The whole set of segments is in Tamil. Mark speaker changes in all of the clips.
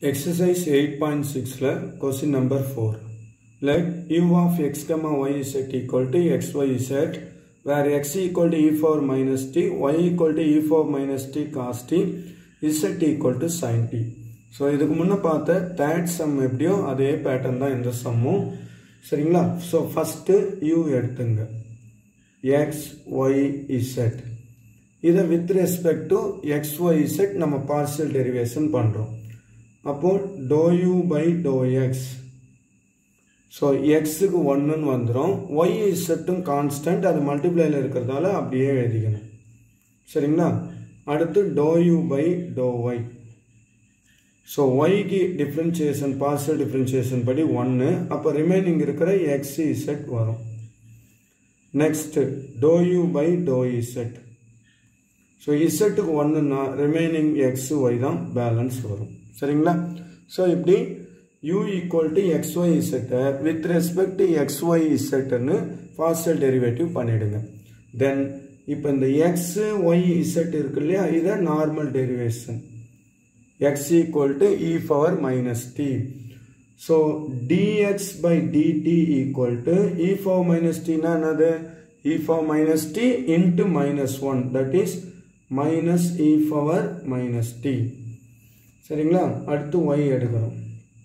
Speaker 1: Exercise 8.6 question number 4. Let u of x comma y z equal to xyz where x equal to e power minus t, y equal to e power minus t cos t, z equal to sin t. So இதுக்கு முன்ன பார்த்த தேர்ட் சம் எப்படியோ அதே பேட்டர்ன் தான் இந்த சம்மும் சரிங்களா ஸோ ஃபஸ்ட்டு u எடுத்துங்க எக்ஸ் ஒய் இசட் இதை with respect to x y z நம்ம பார்சியல் டெரிவேஷன் பண்ணுறோம் அப்போ dou u by dou x so எக்ஸுக்கு ஒன்றுன்னு வந்துடும் ஒய் இசட்டும் கான்ஸ்டன்ட் அது மல்டிப்ளைல இருக்கிறதால அப்படியே எழுதிக்கணும் சரிங்களா அடுத்து dou u by dou y so ஒய்க்கு டிஃப்ரென்சியேஷன் பார்சல் டிஃப்ரென்சியேஷன் படி ஒன்று அப்போ ரிமைனிங் இருக்கிற எக்ஸ் இசட் வரும் next dou u by dou z so இசட்டுக்கு ஒன்றுனா ரிமைனிங் எக்ஸ் ஒய் தான் பேலன்ஸ் வரும் சரிங்களா ஸோ இப்படி u equal to x y இசட்டை with respect to x y இசட்டுன்னு பார்சல் டெரிவேட்டிவ் பண்ணிடுங்க தென் இப்போ இந்த எக்ஸ் ஒய் இசட் இருக்கு இல்லையா இதை normal derivation x equal to e power minus t. So dx by dt equal to e power minus t na another e power minus t into minus 1 that is minus e power minus t. சரிங்களா அடுத்து y எடுக்கிறோம்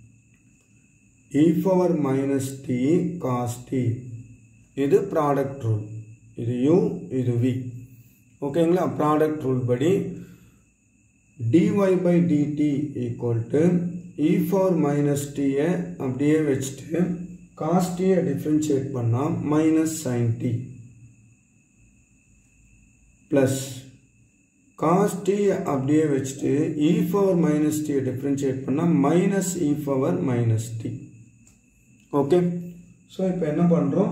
Speaker 1: e power minus t cos t இது ப்ராடக்ட் ரூல் இது u இது v ஓகேங்களா ப்ராடக்ட் ரூல் படி dy by dt equal to e power minus t அப்படியே வச்சுட்டு cos t டிஃப்ரென்ஷியேட் பண்ணால் minus sin t plus cos t அப்படியே வச்சுட்டு e power minus t differentiate பண்ணால் minus e power minus t okay so இப்போ என்ன பண்ணுறோம்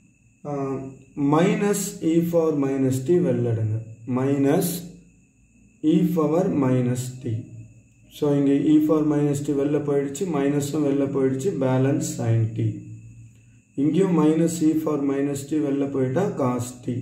Speaker 1: minus e power minus t வெளிலடுங்க minus e power minus t so இங்கே இ பவர் மைனஸ் டி வெளில போயிடுச்சு மைனஸும் வெளில போயிடுச்சு பேலன்ஸ் சைன் டி இங்கேயும் minus e power minus t வெளில போயிட்டா cos t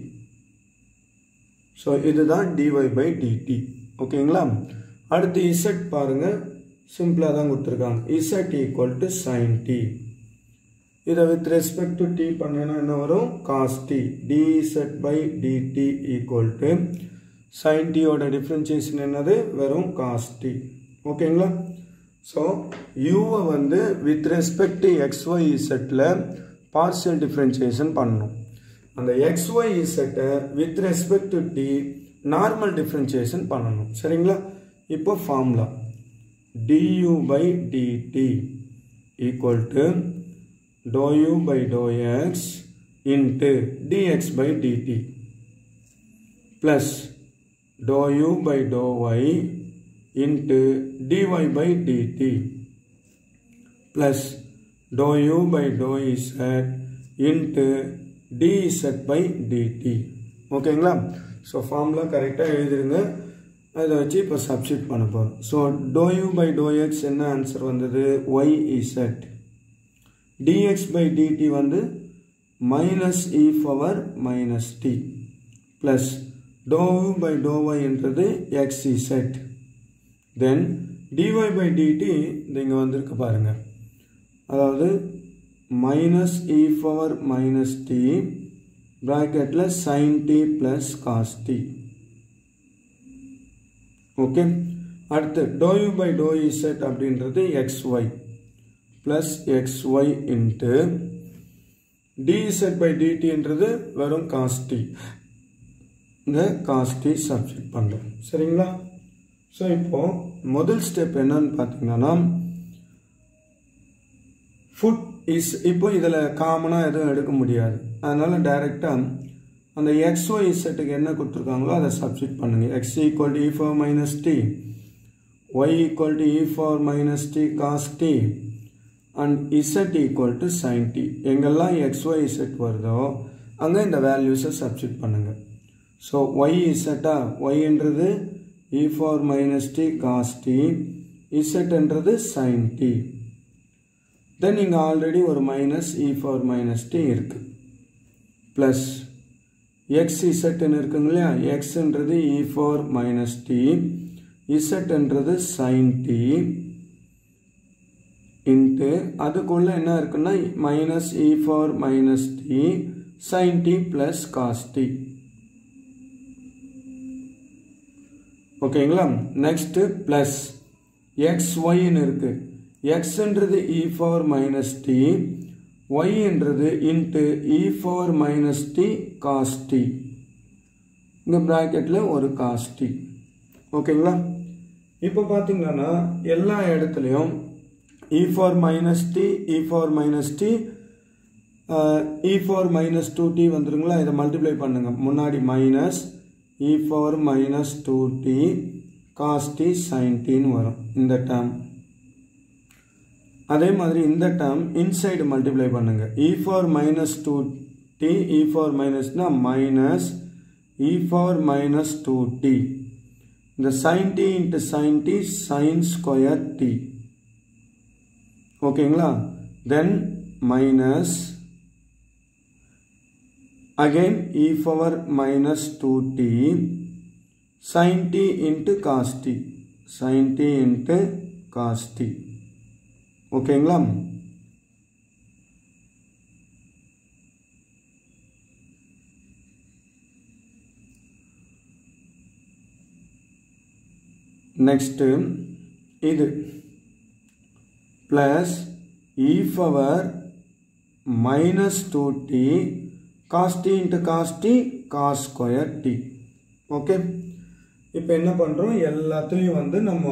Speaker 1: so dy by dt டிடி ஓகேங்களா அடுத்து இசட் பாருங்க சிம்பிளாக தான் கொடுத்துருக்காங்க z equal to sine t இதை வித் ரெஸ்பெக்ட் டு டி பண்ணேன்னா என்ன வரும் cos t dz by dt equal to sine டியோட டிஃப்ரென்சியேஷன் என்னது வெறும் காஸ் டி ஓகேங்களா ஸோ யூவை வந்து வித் ரெஸ்பெக்ட் டு எக்ஸ்ஒய் இசட்டில் பார்சியல் டிஃப்ரென்சியேஷன் பண்ணணும் அந்த XY இசட்டை with respect to t normal differentiation பண்ணணும் சரிங்களா இப்போ formula du by dt equal to dou u by dou x into dx by dt plus dou u by dou y into dy by dt plus dou u by dou z into dz by dt ஓகேங்களா ஸோ ஃபார்முலா கரெக்டாக எழுதிருங்க அதை வச்சு இப்போ சப்ஸ்டிட் பண்ண போகிறோம் so dou u by dou x என்ன ஆன்சர் வந்தது y z dx by dt வந்து minus e power minus t plus dou u by dou y என்றது x z then dy by dt இங்க வந்திருக்கு பாருங்க அதாவது minus e power minus t bracketல sin t plus cos t ஓகே அடுத்து dou u by dou z அப்படின்றது xy plus xy into dz by dt என்றது வெறும் cos t இந்த cos t சப்ஸ்டிட் பண்ணுறோம் சரிங்களா ஸோ இப்போ முதல் ஸ்டெப் என்னன்னு பார்த்தீங்கன்னா ஃபுட் இஸ் இப்போ இதில் காமனாக எதுவும் எடுக்க முடியாது அதனால் டைரெக்டாக அந்த எக்ஸ்ஒய் இசட்டுக்கு என்ன கொடுத்துருக்காங்களோ அதை சப்ஸ்டிட் பண்ணுங்க x equal to e power minus t y equal to e power minus t cos t and z equal to sine t எங்கெல்லாம் எக்ஸ்ஒய் இசட் வருதோ அங்கே இந்த வேல்யூஸை சப்ஸ்டிட் பண்ணுங்கள் ஸோ ஒய் இசட்டா ஒய்ன்றது e power minus t cos t இசட்ன்றது சைன் டி தென் இங்கே ஆல்ரெடி ஒரு minus e power minus t இருக்குது ப்ளஸ் எக்ஸ் இசட்னு இருக்குங்க இல்லையா எக்ஸ்ன்றது இ ஃபார் மைனஸ் டி இசட்ன்றது சைன் டி இன்ட்டு அதுக்குள்ளே என்ன இருக்குன்னா minus e power minus t sine t plus cos t ஓகேங்களா நெக்ஸ்ட்டு ப்ளஸ் எக்ஸ் ஒய்ன்னு இருக்குது எக்ஸ்ன்றது இ ஃபார் மைனஸ் டி ஒய்ன்றது into e power minus t cos t இந்த ப்ராக்கெட்டில் ஒரு காஸ் டி ஓகேங்களா இப்போ பார்த்தீங்கன்னா எல்லா இடத்துலையும் e power minus t e power minus t e power minus two t வந்துருங்களா இதை மல்டிப்ளை பண்ணுங்கள் முன்னாடி minus e power minus two t cos t sine டின்னு வரும் இந்த டேர்ம் அதே மாதிரி இந்த டேர்ம் இன்சைடு மல்டிப்ளை பண்ணுங்க e power minus two t e power மைனஸ்னா minus e power minus two t இந்த sine t into sine t sine square t ஓகேங்களா then minus again e power minus 2t sin t into cos t sin t into cos t ஓகேங்களா நெக்ஸ்ட்டு இது plus e power minus two t cos t into cos t cos square t okay இப்போ என்ன பண்ணுறோம் எல்லாத்துலேயும் வந்து நம்ம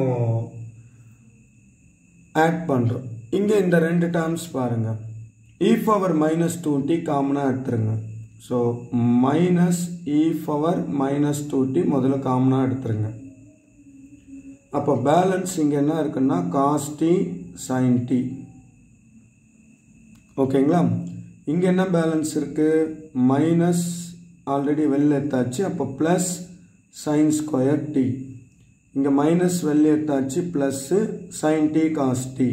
Speaker 1: ஆட் பண்ணுறோம் இங்கே இந்த ரெண்டு டேர்ம்ஸ் பாருங்கள் e power minus two t காமனாக எடுத்துருங்க so minus e power minus two t முதல்ல காமனாக எடுத்துருங்க அப்போ பேலன்ஸ் இங்கே என்ன இருக்குன்னா காஸ் டி சைன் டி ஓகேங்களா இங்கே என்ன பேலன்ஸ் இருக்குது மைனஸ் ஆல்ரெடி வெளில எடுத்தாச்சு அப்போ ப்ளஸ் சைன் ஸ்கொயர் டி இங்கே மைனஸ் வெளில எடுத்தாச்சு plus sine t cos t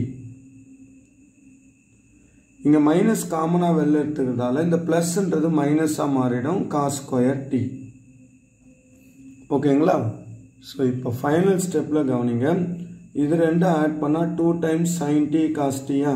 Speaker 1: இங்கே மைனஸ் காமனாக வெளில எடுத்துக்கிறதால இந்த ப்ளஸ்ன்றது மைனஸாக மாறிடும் காஸ் ஸ்கொயர் டி ஓகேங்களா ஸோ இப்போ ஃபைனல் ஸ்டெப்பில் கவனிங்க இது ரெண்டும் ஆட் பண்ணால் two times sine t cos டியா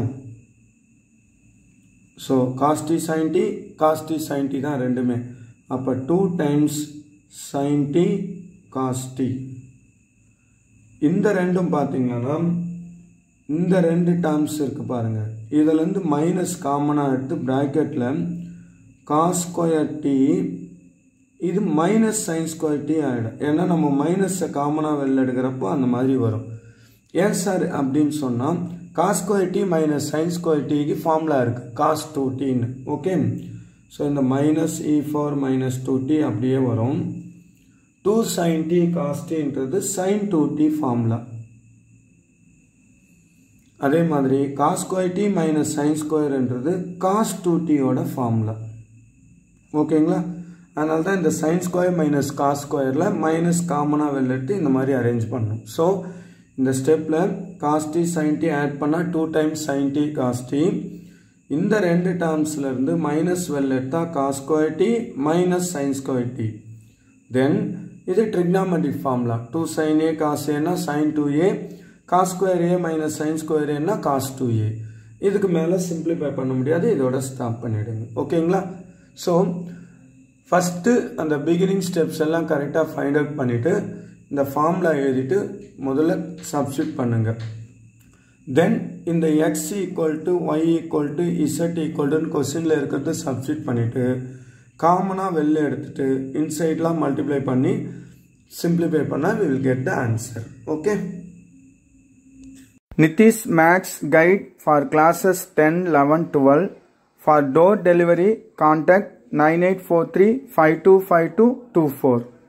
Speaker 1: so cos t sine t cos t sine t தான் ரெண்டுமே அப்போ two times sine t cos t இந்த ரெண்டும் பார்த்தீங்கன்னா இந்த ரெண்டு டேர்ம்ஸ் இருக்கு பாருங்க இதுலேருந்து மைனஸ் காமனாக எடுத்து ப்ராக்கெட்டில் காஸ் ஸ்கொயர் டி இது மைனஸ் சைன் ஸ்கொயர் டி ஆகிடும் ஏன்னா நம்ம மைனஸை காமனாக வெளில எடுக்கிறப்போ அந்த மாதிரி வரும் ஏன் சார் அப்படின்னு சொன்னால் cos square t minus sine square டிக்கு ஃபார்முலா இருக்குது காஸ் டூ டின்னு ஓகே ஸோ இந்த minus e power minus two t அப்படியே வரும் டூ சைன் டி காஸ் டின்றது சைன் டூ டி ஃபார்முலா அதே மாதிரி cos square t minus sine ஸ்கொயர்ன்றது காஸ் டூ டியோட ஃபார்முலா ஓகேங்களா அதனால தான் இந்த சைன் ஸ்கொயர் மைனஸ் காஸ் ஸ்கொயரில் மைனஸ் காமனாக வெளிலிட்டு இந்த மாதிரி அரேஞ்ச் பண்ணணும் ஸோ இந்த ஸ்டெப்பில் காஸ்டி சைன் டி ஆட் பண்ணால் two times sine t cos t இந்த ரெண்டு டேர்ம்ஸ்லேருந்து மைனஸ் வெல் எடுத்தால் cos square t minus sine square t then இது trigonometric formula two sine A cos ஏனா sine two A cos square A minus sine square ஏன்னா காஸ் டூ ஏ இதுக்கு மேலே சிம்பிளிஃபை பண்ண முடியாது இதோட ஸ்டாப் பண்ணிவிடுங்க ஓகேங்களா ஸோ ஃபஸ்ட்டு அந்த பிகினிங் ஸ்டெப்ஸ் எல்லாம் கரெக்டாக ஃபைண்ட் அவுட் பண்ணிவிட்டு இந்த ஃபார்முலா எழுதிட்டு முதல்ல சப்ஸ்டியூட் பண்ணுங்க தென் இந்த x equal to y equal to z equal டுன்னு கொஸ்டினில் இருக்கிறது சப்ஸ்டியூட் பண்ணிவிட்டு காமனாக வெளில எடுத்துட்டு இன்சைட்லாம் மல்டிப்ளை பண்ணி சிம்பிளிஃபை பண்ணால் we will get the answer okay
Speaker 2: Nitish Max Guide for classes 10, 11, 12. For door delivery, contact 9843 525224.